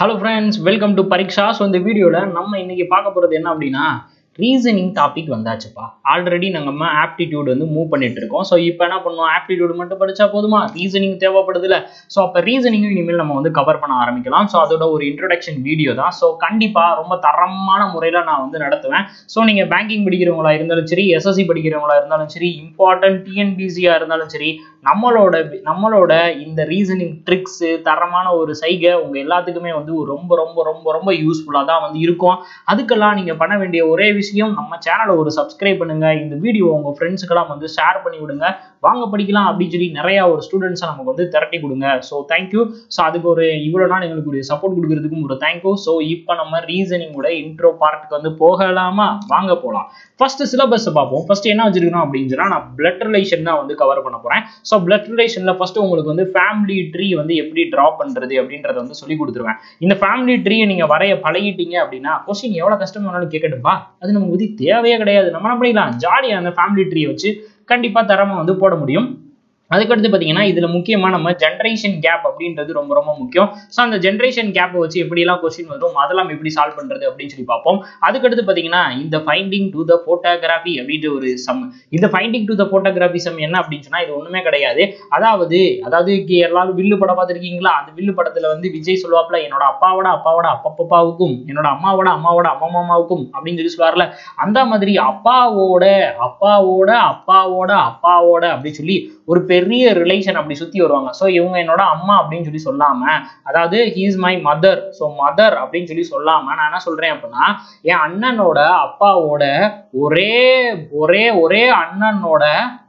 hello friends welcome to Pariksha so இந்த வீடியோவில் நம்ம இன்னைக்கு பார்க்க போகிறது என்ன அப்படின்னா ரீசனிங் டாபிக் வந்தாச்சுப்பா ஆல்ரெடி நம்ம ஆப்டிடியூட் வந்து மூவ் பண்ணிட்டு இருக்கோம் ஸோ இப்போ என்ன பண்ணுவோம் ஆப்டிடியூட் மட்டும் படிச்சா போதுமா ரீசனிங் தேவைப்படுதுல ஸோ அப்போ ரீசனிங்கும் இனிமேல் நம்ம வந்து கவர் பண்ண ஆரம்பிக்கலாம் ஸோ அதோட ஒரு இன்ட்ரொடக்ஷன் வீடியோ தான் ஸோ கண்டிப்பாக ரொம்ப தரமான முறையில் நான் வந்து நடத்துவேன் ஸோ நீங்கள் பேங்கிங் படிக்கிறவங்களா இருந்தாலும் சரி எஸ்எஸ்சி படிக்கிறவங்களா இருந்தாலும் சரி இம்பார்ட்டன்ட் டிஎன்பிசியாக இருந்தாலும் சரி நம்மளோட நம்மளோட இந்த ரீசனிங் ட்ரிக்ஸு தரமான ஒரு சைகை உங்கள் எல்லாத்துக்குமே வந்து ஒரு ரொம்ப ரொம்ப ரொம்ப ரொம்ப யூஸ்ஃபுல்லாக தான் வந்து இருக்கும் அதுக்கெல்லாம் நீங்கள் பண்ண வேண்டிய ஒரே விஷயம் நம்ம சேனலை ஒரு சப்ஸ்கிரைப் பண்ணுங்க இந்த வீடியோ உங்கள் ஃப்ரெண்ட்ஸுக்கெல்லாம் வந்து ஷேர் பண்ணி விடுங்க வாங்க படிக்கலாம் அப்படின்னு சொல்லி நிறையா ஒரு ஸ்டூடெண்ட்ஸை நமக்கு வந்து திரட்டி கொடுங்க ஸோ தேங்க்யூ ஸோ அதுக்கு ஒரு இவ்வளோ நாள் எங்களுக்கு ஒரு சப்போர்ட் கொடுக்கறதுக்கும் ஒரு தேங்க்யூ ஸோ இப்போ நம்ம ரீசனிங்கோட இன்ட்ரோ பார்ட்டுக்கு வந்து போகலாமா வாங்க போகலாம் ஃபர்ஸ்ட் சிலபஸ் பார்ப்போம் ஃபர்ஸ்ட் என்ன வச்சிருக்கணும் அப்படின்னு சொன்னா நான் பிளட் ரிலேஷன் தான் வந்து கவர் பண்ண போறேன் ஸோ பிளட் ரிலேஷன்ல ஃபர்ஸ்ட் உங்களுக்கு வந்து ஃபேமிலி ட்ரீ வந்து எப்படி டிரா பண்றது அப்படின்றத வந்து சொல்லி கொடுத்துருவேன் இந்த ஃபேமிலி ட்ரீயை நீங்க வரைய பழகிட்டீங்க அப்படின்னா கொஸ்டின் எவ்வளவு கஷ்டம் வேணாலும் கேட்கட்டும்பா அது நமக்கு பத்தி தேவையே கிடையாது நம்ம என்ன பண்ணிக்கலாம் ஜாலியாக அந்த ஃபேமிலி ட்ரீயை வச்சு கண்டிப்பா தரமா வந்து போட முடியும் அதுக்கடுத்து பார்த்தீங்கன்னா இதில் முக்கியமாக நம்ம ஜென்ரேஷன் கேப் அப்படின்றது ரொம்ப ரொம்ப முக்கியம் ஸோ அந்த ஜென்ரேஷன் கேப்பை வச்சு எப்படியெல்லாம் கொஸ்டின் வரும் அதெல்லாம் எப்படி சால்வ் பண்ணுறது அப்படின்னு சொல்லி பார்ப்போம் அதுக்கடுத்து பார்த்தீங்கன்னா இந்த ஃபைண்டிங் டு த ஃபோட்டோகிராஃபி அப்படின்ற ஒரு சம் இந்த finding to the photography sum என்ன அப்படின்னு சொன்னால் இது ஒன்றுமே கிடையாது அதாவது அதாவது எல்லாரும் வில்லு படம் பார்த்துருக்கீங்களா அந்த வில்லு படத்தில் வந்து விஜய் சொல்லுவாப்ல என்னோட அப்பாவோட அப்பாவோட அப்பப்பாவுக்கும் என்னோட அம்மாவோட அம்மாவோட அம்மாமாவுக்கும் அப்படின்னு சொல்லி சொல்லுவார்ல அந்த மாதிரி அப்பாவோட அப்பாவோட அப்பாவோட அப்பாவோட அப்படின்னு சொல்லி ஒரு பெரிய ரிலேஷன் அப்படி சுத்தி வருவாங்க ஸோ இவங்க என்னோட அம்மா அப்படின்னு சொல்லி சொல்லாம அதாவது he's my mother so mother அப்படின்னு சொல்லி சொல்லாம நான் என்ன சொல்றேன் அப்படின்னா என் அண்ணனோட அப்பாவோட ஒரே ஒரே ஒரே அண்ணனோட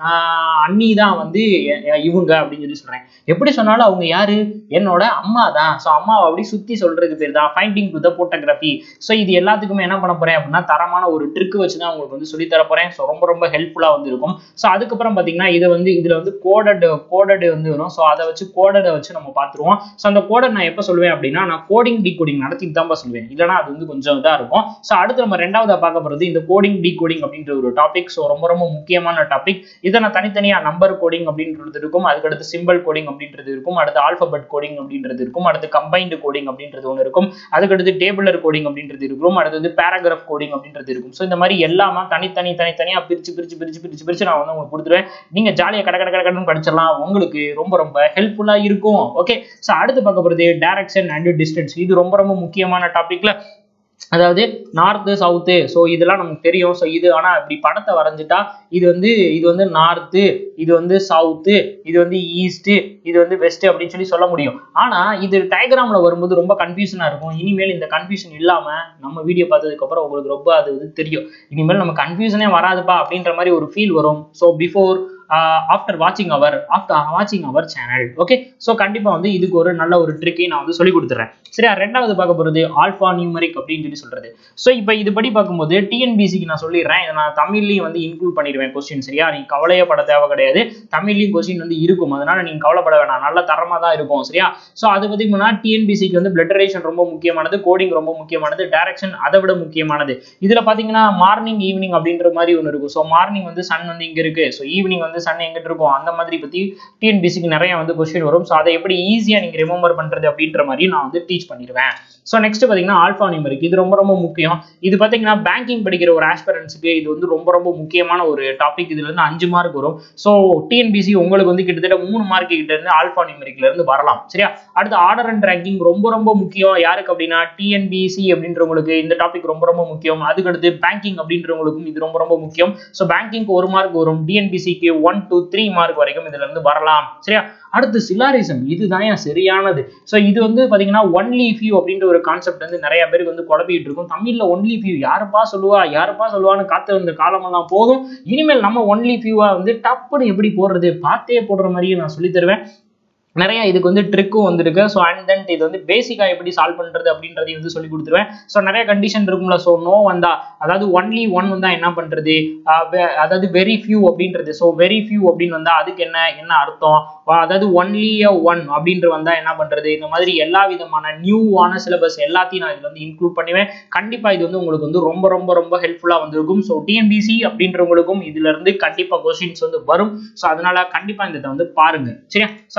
அண்ணி தான் வந்து இவங்க அப்படின்னு சொல்லி சொல்றேன் எப்படி சொன்னாலும் அவங்க யாரு என்னோட அம்மா தான் ஸோ அம்மாவை அப்படி சுத்தி சொல்றது பேர் தான் finding to the photography so இது எல்லாத்துக்குமே என்ன பண்ண போறேன் அப்படின்னா தரமான ஒரு ட்ரிக் வச்சு தான் உங்களுக்கு வந்து சொல்லி தர போறேன் ஸோ ரொம்ப ரொம்ப ஹெல்ப்ஃபுல்லா வந்து இருக்கும் ஸோ அதுக்கப்புறம் பாத்தீங்கன்னா இது வந்து இதுல வந்து கோடட் கோடட் வந்து வரும் ஸோ அதை வச்சு கோடடை வச்சு நம்ம பார்த்துருவோம் ஸோ அந்த கோடட் நான் எப்போ சொல்லுவேன் அப்படின்னா நான் கோடிங் டி கோடிங் நடத்திட்டு தான் சொல்லுவேன் இல்லைனா அது வந்து கொஞ்சம் இதாக இருக்கும் ஸோ அடுத்து நம்ம ரெண்டாவதா பார்க்க போகிறது இந்த கோடிங் டி கோடிங் அப்படின்ற ஒரு டாபிக் ஸோ ரொம்ப ரொம்ப முக்கியமான டாபிக் இதை நான் தனித்தனியாக நம்பர் கோடிங் அப்படின்றது இருக்கும் அதுக்கடுத்து சிம்பிள் கோடிங் அப்படின்றது இருக்கும் அடுத்து ஆல்பபெட் கோடிங் அப்படின்றது இருக்கும் அடுத்து கம்பைன்டு கோடிங் அப்படின்றது ஒன்று இருக்கும் அதுக்கடுத்து டேபிளர் கோடிங் அப்படின்றது இருக்கும் அடுத்தது பேராகிராஃப் கோடிங் அப்படின்றது இருக்கும் ஸோ இந்த மாதிரி எல்லாமே தனித்தனி தனித்தனியாக பிரிச்சு பிரிச்சு பிரிச்சு பிரிச்சு பிரிச்சு நான் வந்து உங்களுக்கு கொடுத்துருவேன் நீங்கள் ஜாலியாக கடை கடை கடை படிச்சிடலாம் உங்களுக்கு ரொம்ப ரொம்ப ஹெல்ப்ஃபுல்லா இருக்கும் ஓகே ஸோ அடுத்து பார்க்க போகிறது டைரக்ஷன் அண்ட் டிஸ்டன்ஸ் இது ரொம்ப ரொம்ப முக்கியமான டாபிக்ல அதாவது நார்த்து சவுத்து ஸோ இதெல்லாம் நமக்கு தெரியும் ஸோ இது ஆனால் இப்படி படத்தை வரைஞ்சிட்டா இது வந்து இது வந்து நார்த்து இது வந்து சவுத்து இது வந்து ஈஸ்ட்டு இது வந்து வெஸ்ட் அப்படின்னு சொல்லி சொல்ல முடியும் ஆனால் இது டயக்ராமில் வரும்போது ரொம்ப கன்ஃபியூஷனாக இருக்கும் இனிமேல் இந்த கன்ஃபியூஷன் இல்லாமல் நம்ம வீடியோ பார்த்ததுக்கப்புறம் உங்களுக்கு ரொம்ப அது வந்து தெரியும் இனிமேல் நம்ம கன்ஃபியூஷனே வராதுப்பா அப்படின்ற மாதிரி ஒரு ஃபீல் வரும் ஸோ பிஃபோர் ஆஃப்டர் வாட்சிங் அவர் ஆஃப்டர் வாட்சிங் அவர் சேனல் ஓகே ஸோ கண்டிப்பாக வந்து இதுக்கு ஒரு நல்ல ஒரு ட்ரிக்கை நான் வந்து சொல்லி கொடுத்துறேன் சரியா ரெண்டாவது பார்க்க போகிறது ஆல்ஃபா நியூமரிக் அப்படின்னு சொல்லி சொல்றது ஸோ இப்போ இதுபடி பார்க்கும்போது டிஎன்பிசிக்கு நான் சொல்லிடுறேன் இதை நான் தமிழ்லையும் வந்து இன்க்ளூட் பண்ணிடுவேன் கொஸ்டின் சரியா நீங்க கவலையே பட தேவை கிடையாது தமிழ்லையும் கொஸ்டின் வந்து இருக்கும் அதனால நீங்க கவலைப்பட வேணாம் நல்ல தரமாக தான் இருக்கும் சரியா ஸோ அது பார்த்தீங்கன்னா டிஎன்பிசிக்கு வந்து பிளட் ரிலேஷன் ரொம்ப முக்கியமானது கோடிங் ரொம்ப முக்கியமானது டைரக்ஷன் அதை விட முக்கியமானது இதில் பார்த்தீங்கன்னா மார்னிங் ஈவினிங் அப்படின்ற மாதிரி ஒன்று இருக்கும் ஸோ மார்னிங் வந்து சன் வந்து இங்கே இருக்கு ஸோ ஈவினிங் வந்து சன் எங்கிட்ட இருக்கும் அந்த மாதிரி பற்றி டிஎன்பிசிக்கு நிறைய வந்து கொஸ்டின் வரும் ஸோ அதை எப்படி ஈஸியாக நீங்கள் ரிமெம்பர் பண்ணுறது அப்படின்ற மாதிரி நான் வந்து டீச் பண்ணிடுவேன் ஸோ நெக்ஸ்ட் பார்த்தீங்கன்னா ஆல்ஃபா நியூமரிக் இது ரொம்ப ரொம்ப முக்கியம் இது பார்த்தீங்கன்னா பேங்கிங் படிக்கிற ஒரு ஆஸ்பரன்ஸுக்கு இது வந்து ரொம்ப ரொம்ப முக்கியமான ஒரு டாபிக் இதுல இருந்து அஞ்சு மார்க் வரும் ஸோ டிஎன்பிசி உங்களுக்கு வந்து கிட்டத்தட்ட மூணு மார்க் கிட்ட இருந்து ஆல்ஃபா நியூமரிக்ல இருந்து வரலாம் சரியா அடுத்து ஆர்டர் அண்ட் ரேங்கிங் ரொம்ப ரொம்ப முக்கியம் யாருக்கு அப்படின்னா டிஎன்பிசி அப்படின்றவங்களுக்கு இந்த டாபிக் ரொம்ப ரொம்ப முக்கியம் அதுக்கடுத்து பேங்கிங் அப்படின்றவங்களுக்கும் இது ரொம்ப ரொம்ப முக்கியம் ஸோ பேங்கிங்க்கு ஒரு மார்க் வரும் டிஎன்பிசிக்கு ஒன் டூ த்ரீ மார்க் வரைக்கும் இதுல இருந்து வரலாம் சரியா அடுத்து சிலாரிசம் இதுதான் ஏன் சரியானது ஸோ இது வந்து பார்த்தீங்கன்னா ஒன்லி ஃபியூ அப்படின்ற ஒரு கான்செப்ட் வந்து நிறைய பேருக்கு வந்து குழப்பிட்டு இருக்கும் தமிழ்ல ஒன்லி ஃபியூ யாருப்பா சொல்லுவா யாருப்பா சொல்லுவான்னு காத்து வந்த காலமெல்லாம் போதும் இனிமேல் நம்ம ஒன்லி ஃபியூவா வந்து டப்புன்னு எப்படி போடுறது பார்த்தே போடுற மாதிரியே நான் சொல்லி தருவேன் நிறைய இதுக்கு வந்து ட்ரிக்கும் வந்திருக்கு ஸோ அண்ட் தென் இது வந்து பேசிக்காக எப்படி சால்வ் பண்ணுறது அப்படின்றதையும் வந்து சொல்லி கொடுத்துருவேன் ஸோ நிறைய கண்டிஷன் இருக்கும்ல ஸோ நோ வந்தா அதாவது ஒன்லி ஒன் வந்தா என்ன பண்ணுறது அதாவது வெரி ஃபியூ அப்படின்றது ஸோ வெரி ஃபியூ அப்படின்னு வந்தா அதுக்கு என்ன என்ன அர்த்தம் அதாவது ஒன்லி ஒன் அப்படின்ற வந்தா என்ன பண்றது இந்த மாதிரி எல்லா விதமான நியூவான சிலபஸ் எல்லாத்தையும் நான் இதுல வந்து இன்க்ளூட் பண்ணுவேன் கண்டிப்பா இது வந்து உங்களுக்கு வந்து ரொம்ப ரொம்ப ரொம்ப ஹெல்ப்ஃபுல்லா வந்திருக்கும் ஸோ டிஎன்பிசி அப்படின்றவங்களுக்கும் இதுல இருந்து கண்டிப்பா கொஸ்டின்ஸ் வந்து வரும் ஸோ அதனால கண்டிப்பா இந்த இதை வந்து பாருங்க சரியா ஸோ அடுத்து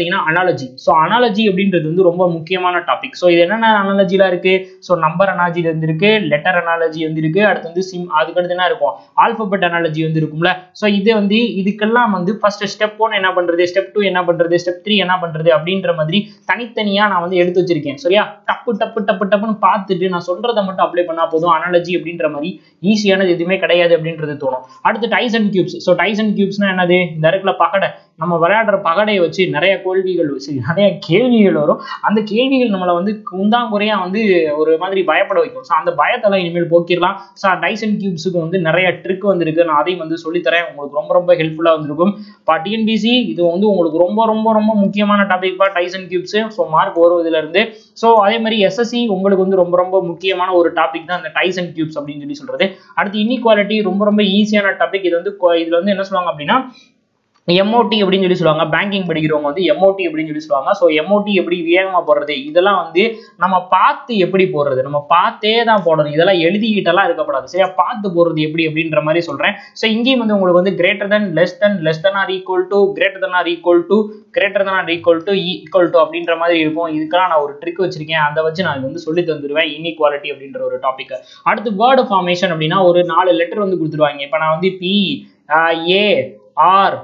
பார்த்தீங்கன்னா அனாலஜி ஸோ அனாலஜி அப்படின்றது வந்து ரொம்ப முக்கியமான டாபிக் ஸோ இது என்னென்ன அனாலஜிலாம் இருக்கு ஸோ நம்பர் அனாலஜி வந்து இருக்கு லெட்டர் அனாலஜி வந்து இருக்கு அடுத்து வந்து சிம் அதுக்கடுத்து என்ன இருக்கும் ஆல்பபெட் அனாலஜி வந்து இருக்கும்ல ஸோ இது வந்து இதுக்கெல்லாம் வந்து ஃபர்ஸ்ட் ஸ்டெப் ஒன் என்ன பண்றது ஸ்டெப் டூ என்ன பண்றது ஸ்டெப் த்ரீ என்ன பண்றது அப்படின்ற மாதிரி தனித்தனியா நான் வந்து எடுத்து வச்சிருக்கேன் சரியா டப்பு டப்பு டப்பு டப்புன்னு பார்த்துட்டு நான் சொல்றதை மட்டும் அப்ளை பண்ணா போதும் அனாலஜி அப்படின்ற மாதிரி ஈஸியானது எதுவுமே கிடையாது அப்படின்றது தோணும் அடுத்து டைசன் கியூப்ஸ் ஸோ டைசன் கியூப்ஸ்னா என்னது இந்த இடத்துல பகடை நம்ம விளையாடுற பகடையை வச்சு நிறைய கேள்விகள் வச்சு நிறைய கேள்விகள் வரும் அந்த கேள்விகள் நம்மளை வந்து குந்தாங்குறையா வந்து ஒரு மாதிரி பயப்பட வைக்கும் ஸோ அந்த பயத்தெல்லாம் இனிமேல் போக்கிடலாம் ஸோ டைசன் கியூப்ஸுக்கு வந்து நிறைய ட்ரிக் வந்திருக்கு நான் அதையும் வந்து சொல்லித்தரேன் உங்களுக்கு ரொம்ப ரொம்ப ஹெல்ப்ஃபுல்லாக வந்திருக்கும் இப்போ டிஎன்பிசி இது வந்து உங்களுக்கு ரொம்ப ரொம்ப ரொம்ப முக்கியமான டாபிக் பா டைசன் கியூப்ஸ் ஸோ மார்க் வரும் இதுல இருந்து ஸோ அதே மாதிரி எஸ்எஸ்சி உங்களுக்கு வந்து ரொம்ப ரொம்ப முக்கியமான ஒரு டாபிக் தான் இந்த டைசன் கியூப்ஸ் அப்படின்னு சொல்லி சொல்றது அடுத்து இன்இக்வாலிட்டி ரொம்ப ரொம்ப ஈஸியான டாபிக் இது வந்து கொ- இதுல வந்து என்ன சொல்லுவாங்க அப்படின்னா எம்ஓடி அப்படின்னு சொல்லி சொல்லுவாங்க பேங்கிங் படிக்கிறவங்க வந்து எம்ஓடி அப்படின்னு சொல்லி சொல்லுவாங்க ஸோ எம்ஓடி எப்படி வேகமா போடுறது இதெல்லாம் வந்து நம்ம பார்த்து எப்படி போடுறது நம்ம பார்த்தே தான் போடணும் இதெல்லாம் எழுதிக்கிட்டெல்லாம் இருக்கப்படாது சரியா பார்த்து போடுறது எப்படி அப்படின்ற மாதிரி சொல்றேன் ஸோ இங்கேயும் வந்து உங்களுக்கு வந்து greater than less than less than or equal to greater than or equal to greater than or equal to equal to அப்படின்ற மாதிரி இருக்கும் இதுக்கெல்லாம் நான் ஒரு ட்ரிக் வச்சிருக்கேன் அதை வச்சு நான் இது வந்து சொல்லி தந்துருவேன் இன்இக்வாலிட்டி அப்படின்ற ஒரு டாபிக் அடுத்து வேர்டு ஃபார்மேஷன் அப்படின்னா ஒரு நாலு லெட்டர் வந்து கொடுத்துருவாங்க இப்போ நான் வந்து பி ஏ ஆர்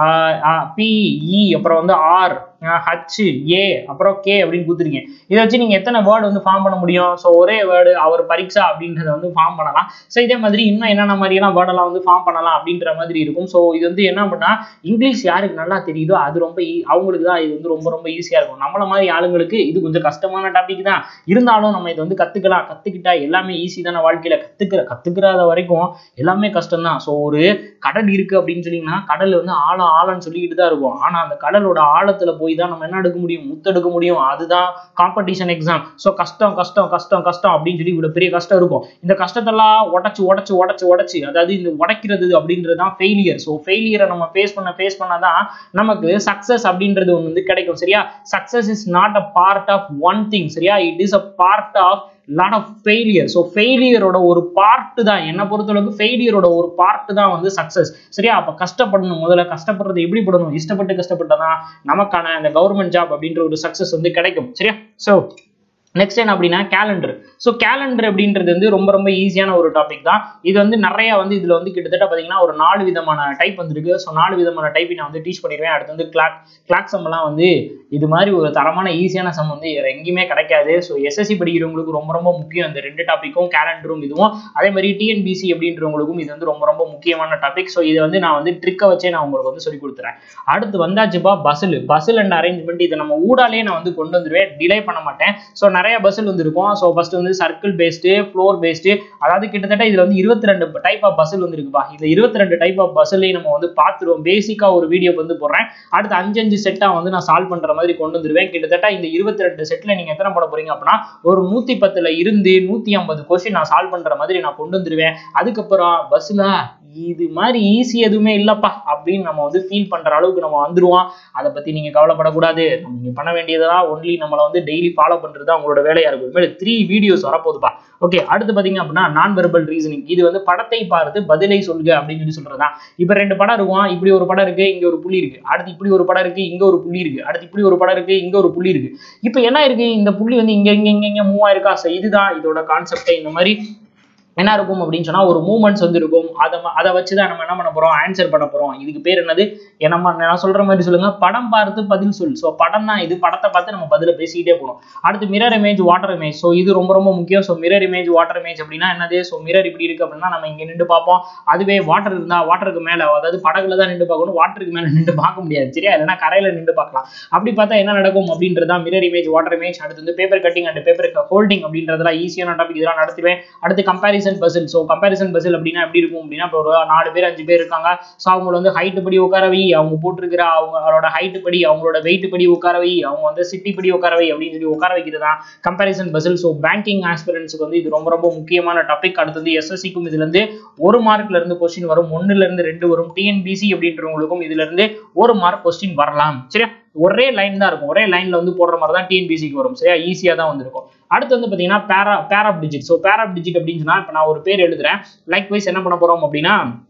பிஇ அப்புறம் வந்து ஆர் ஹச் ஏ அப்புறம் கே அப்படின்னு கொடுத்துருக்கீங்க இதை வச்சு நீங்க எத்தனை வேர்டு வந்து ஃபார்ம் பண்ண முடியும் ஸோ ஒரே வேர்டு அவர் பரீட்சா அப்படின்றத வந்து ஃபார்ம் பண்ணலாம் ஸோ இதே மாதிரி இன்னும் என்னென்ன மாதிரியெல்லாம் வேர்டெல்லாம் வந்து ஃபார்ம் பண்ணலாம் அப்படின்ற மாதிரி இருக்கும் ஸோ இது வந்து என்ன பண்ணா இங்கிலீஷ் யாருக்கு நல்லா தெரியுதோ அது ரொம்ப ஈ- அவங்களுக்கு தான் இது வந்து ரொம்ப ரொம்ப ஈஸியா இருக்கும் நம்மள மாதிரி ஆளுங்களுக்கு இது கொஞ்சம் கஷ்டமான டாபிக் தான் இருந்தாலும் நம்ம இதை வந்து கத்துக்கலாம் கத்துக்கிட்டா எல்லாமே ஈஸி தானே வாழ்க்கையில கத்துக்கிற கத்துக்கிறாத வரைக்கும் எல்லாமே கஷ்டம் தான் ஸோ ஒரு கடல் இருக்கு அப்படின்னு சொன்னீங்கன்னா கடல் வந்து ஆழம் ஆழம்னு சொல்லிக்கிட்டு தான் இருக்கும் ஆனா அந்த கடலோட ஆழத்துல போய் தான் நம்ம என்ன எடுக்க முடியும் முத்தெடுக்க முடியும் அதுதான் காம்படிஷன் எக்ஸாம் ஸோ கஷ்டம் கஷ்டம் கஷ்டம் கஷ்டம் அப்படின்னு சொல்லி இவ்வளவு பெரிய கஷ்டம் இருக்கும் இந்த கஷ்டத்தெல்லாம் உடச்சு உடச்சு உடச்சு உடச்சு அதாவது இந்த உடைக்கிறது அப்படின்றது தான் ஃபெயிலியர் ஸோ ஃபெயிலியரை நம்ம ஃபேஸ் பண்ண ஃபேஸ் பண்ணாதான் நமக்கு சக்சஸ் அப்படின்றது ஒன்று வந்து கிடைக்கும் சரியா success is not a part of one thing சரியா it is a part of lot of failure so ஃபெயிலியரோட ஒரு பார்ட்டு தான் என்னை பொறுத்தளவுக்கு ஃபெயிலியரோட ஒரு பார்ட்டு தான் வந்து சக்ஸஸ் சரியா அப்போ கஷ்டப்படணும் முதல்ல கஷ்டப்படுறது எப்படி படணும் இஷ்டப்பட்டு கஷ்டப்பட்டதான் நமக்கான அந்த கவர்மெண்ட் ஜாப் அப்படின்ற ஒரு சக்ஸஸ் வந்து கிடைக்கும் சரியா ஸோ நெக்ஸ்ட் என்ன அப்படின்னா கேலண்டர் ஸோ கேலண்டர் அப்படின்றது வந்து ரொம்ப ரொம்ப ஈஸியான ஒரு டாபிக் தான் இது வந்து நிறைய வந்து இதுல வந்து கிட்டத்தட்ட பார்த்தீங்கன்னா ஒரு நாலு விதமான டைப் வந்துருக்கு ஸோ நாலு விதமான டைப் நான் வந்து டீச் பண்ணிடுவேன் அடுத்து வந்து கிளாக் கிளாக் சம்லாம் வந்து இது மாதிரி ஒரு தரமான ஈஸியான சம் வந்து வேற எங்கேயுமே கிடைக்காது ஸோ எஸ்எஸ்சி படிக்கிறவங்களுக்கு ரொம்ப ரொம்ப முக்கியம் இந்த ரெண்டு டாப்பிக்கும் கேலண்டரும் இதுவும் அதே மாதிரி டிஎன்பிசி அப்படின்றவங்களுக்கும் இது வந்து ரொம்ப ரொம்ப முக்கியமான டாபிக் ஸோ இதை வந்து நான் வந்து ட்ரிக்கை வச்சே நான் உங்களுக்கு வந்து சொல்லி கொடுத்துறேன் அடுத்து வந்தாச்சுப்பா பஸ்ஸில் பஸ்ஸில் அண்ட் அரேஞ்ச்மெண்ட் இதை நம்ம ஊடாலே நான் வந்து கொண்டு வந்துருவேன் டிலே பண்ண மாட்டேன் ஸோ நிறைய பஸ்ஸில் வந்து இருக்கும் ஸோ ஃபர்ஸ்ட் வந்து சர்க்கிள் பேஸ்டு ஃப்ளோர் பேஸ்டு அதாவது கிட்டத்தட்ட இதில் வந்து இருபத்தி ரெண்டு டைப் ஆஃப் பஸ்ஸில் வந்து இருக்குப்பா இந்த இருபத்தி ரெண்டு டைப் ஆஃப் பஸ்ஸையும் நம்ம வந்து பார்த்துருவோம் பேசிக்காக ஒரு வீடியோ வந்து போடுறேன் அடுத்து அஞ்சு அஞ்சு செட்டாக வந்து நான் சால்வ் பண்ணுற மாதிரி கொண்டு வந்துருவேன் கிட்டத்தட்ட இந்த இருபத்தி ரெண்டு செட்டில் நீங்கள் எத்தனை போட போறீங்க அப்படின்னா ஒரு நூற்றி பத்தில் இருந்து நூற்றி ஐம்பது கொஸ்டின் நான் சால்வ் பண்ணுற மாதிரி நான் கொண்டு வந்துருவேன் அதுக்கப்புறம் பஸ்ஸில் இது மாதிரி ஈஸி எதுவுமே இல்லப்பா அப்படின்னு நம்ம வந்து ஃபீல் பண்ற அளவுக்கு நம்ம வந்துருவோம் அதை பத்தி நீங்க கவலைப்படக்கூடாது நீங்க பண்ண வேண்டியதெல்லாம் ஒன்லி நம்மளை வந்து டெய்லி ஃபாலோ பண்றது தான் உங்களோட வேலையா இருக்கும் இனிமேல் த்ரீ வீடியோஸ் வரப்போகுதுப்பா ஓகே அடுத்து பாத்தீங்க அப்படின்னா நான் வெர்பல் ரீசனிங் இது வந்து படத்தை பார்த்து பதிலை சொல்லுங்க அப்படின்னு சொல்லி சொல்றதா இப்ப ரெண்டு படம் இருக்கும் இப்படி ஒரு படம் இருக்கு இங்க ஒரு புள்ளி இருக்கு அடுத்து இப்படி ஒரு படம் இருக்கு இங்க ஒரு புள்ளி இருக்கு அடுத்து இப்படி ஒரு படம் இருக்கு இங்க ஒரு புள்ளி இருக்கு இப்போ என்ன இருக்கு இந்த புள்ளி வந்து இங்க இங்க இங்க இங்க மூவ் ஆயிருக்கா ஸோ இதுதான் இதோட கான்செப்ட் இந்த மாதிரி என்ன இருக்கும் அப்படின்னு சொன்னா ஒரு மூமெண்ட்ஸ் வந்து இருக்கும் அதை ம- அதை வச்சு தான் நம்ம என்ன பண்ண போறோம் ஆன்சர் பண்ண போறோம் இதுக்கு பேர் என்னது ஏ, நம்ம நான் சொல்ற மாதிரி சொல்லுங்க படம் பார்த்து பதில் சொல் ஸோ படம் தான் இது படத்தை பார்த்து நம்ம பதில பேசிக்கிட்டே போகணும் அடுத்து mirror image water image so இது ரொம்ப ரொம்ப முக்கியம் so mirror image water image அப்படின்னா என்னது ஸோ மிரர் இப்படி இருக்கு அப்படின்னா நம்ம இங்க நின்று பார்ப்போம் அதுவே வாட்டர் இருந்தா வாட்டருக்கு மேல அதாவது படகுல தான் நின்று பார்க்கணும் வாட்டருக்கு மேல நின்று பார்க்க முடியாது சரியா இல்லைன்னா கரையில நின்று பார்க்கலாம் அப்படி பார்த்தா என்ன நடக்கும் அப்படின்றதா மிரர் இமேஜ் வாட்டர் இமேஜ் அடுத்து வந்து paper cutting and paper holding அப்படின்றதெல்லாம் ஈஸியான டாபிக் இதெல்லாம் நடத்துவேன் அடுத்து comparison puzzle so comparison puzzle அப்படின்னா எப்படி இருக்கும் அப்படின்னா இப்போ ஒரு நாலு பேர் அஞ்சு பேர் இருக்காங்க ஸோ அவங்கள வந்து ஹைட் படி உட்கார வை அவங்க போட்டிருக்கிற அவங்களோட ஹைட் படி அவங்களோட வெயிட் படி உட்கார வை அவங்க வந்து சிட்டி படி உட்கார வை அப்படின்னு சொல்லி உட்கார வைக்கிறது தான் கம்பேரிசன் பசில் ஸோ பேங்கிங் ஆஸ்பிரன்ஸுக்கு வந்து இது ரொம்ப ரொம்ப முக்கியமான டாபிக் அடுத்தது எஸ்எஸ்சிக்கும் இதுல இருந்து ஒரு மார்க்ல இருந்து கொஸ்டின் வரும் ஒண்ணுல இருந்து ரெண்டு வரும் டிஎன்பிசி அப்படின்றவங்களுக்கும் இதுல இருந்து ஒரு மார்க் கொஸ்டின் வரலாம் சரியா ஒரே லைன் தான் இருக்கும் ஒரே லைன்ல வந்து போடுற மாதிரி தான் டிஎன்பிசிக்கு வரும் சரியா ஈஸியா தான் வந்திருக்கும் அடுத்து வந்து பாத்தீங்கன்னா pair pair of digit so pair of digit அப்படின்னு சொன்னா இப்போ நான் ஒரு பேர் எழுதுறேன் லைக் வைஸ் என்ன பண்ண போறோம் அப்படின்னா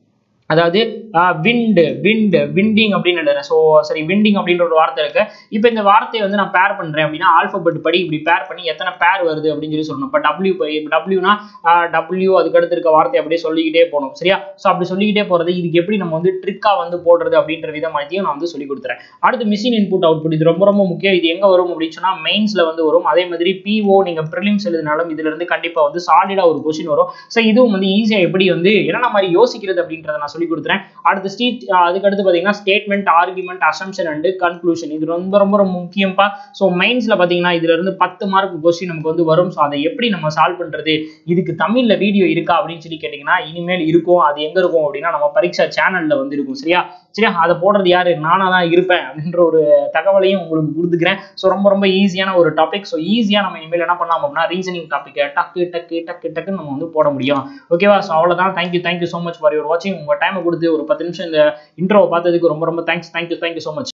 அதாவது விண்டு விண்டு விண்டிங் அப்படின்னு எழுதுறேன் ஸோ சரி விண்டிங் அப்படின்ற ஒரு வார்த்தை இருக்கு இப்போ இந்த வார்த்தையை வந்து நான் பேர் பண்றேன் அப்படின்னா ஆல்பபெட் படி இப்படி பேர் பண்ணி எத்தனை பேர் வருது அப்படின்னு சொல்லி சொல்லணும் இப்போ டபிள்யூ டபிள்யூனா டபிள்யூ அதுக்கு அடுத்து இருக்க வார்த்தை அப்படியே சொல்லிக்கிட்டே போகணும் சரியா ஸோ அப்படி சொல்லிக்கிட்டே போறது இதுக்கு எப்படி நம்ம வந்து ட்ரிக்கா வந்து போடுறது அப்படின்ற விதமாத்தையும் நான் வந்து சொல்லி கொடுத்துறேன் அடுத்து மிஷின் இன்புட் அவுட்புட் இது ரொம்ப ரொம்ப முக்கியம் இது எங்க வரும் அப்படின்னு சொன்னா மெயின்ஸ்ல வந்து வரும் அதே மாதிரி பிஓ நீங்க ப்ரிலிம்ஸ் எழுதினாலும் இதுல இருந்து கண்டிப்பா வந்து சாலிடா ஒரு கொஸ்டின் வரும் ஸோ இதுவும் வந்து ஈஸியா எப்படி வந்து என்னென்ன மாதிரி யோசிக்கிறது அப்படின்றத நான் சொல்லி கொடுத்துறேன் அடுத்து ஸ்டீட் அதுக்கு அடுத்து பார்த்தீங்கன்னா statement argument assumption and conclusion இது ரொம்ப ரொம்ப ரொம்ப முக்கியம்ப்பா ஸோ மைண்ட்ஸில் பார்த்தீங்கன்னா இதுல இருந்து பத்து மார்க் கொஸ்டின் நமக்கு வந்து வரும் ஸோ அதை எப்படி நம்ம சால்வ் பண்றது இதுக்கு தமிழ்ல வீடியோ இருக்கா அப்படின்னு சொல்லி கேட்டிங்கன்னா இனிமேல் இருக்கும் அது எங்க இருக்கும் அப்படின்னா நம்ம பரீட்சா சேனல்ல வந்து இருக்கும் சரியா சரியா அதை போடுறது யாரு நானா தான் இருப்பேன் அப்படின்ற ஒரு தகவலையும் உங்களுக்கு கொடுத்துக்கிறேன் ஸோ ரொம்ப ரொம்ப ஈஸியான ஒரு டாபிக் ஸோ ஈஸியாக நம்ம இனிமேல் என்ன பண்ணலாம் அப்படின்னா ரீசனிங் டாப்பிக்கை டக்கு டக்கு டக்கு டக்குன்னு நம்ம வந்து போட முடியும் ஓகேவா ஸோ அவ்வளோதான் thank you thank you so much for your வாட்சிங் உங்கள் டைமை கொடுத்து ஒரு பத்து நிமிஷம் இந்த இன்ட்ரோவை பார்த்ததுக்கு ரொம்ப ரொம்ப thanks thank you thank you so much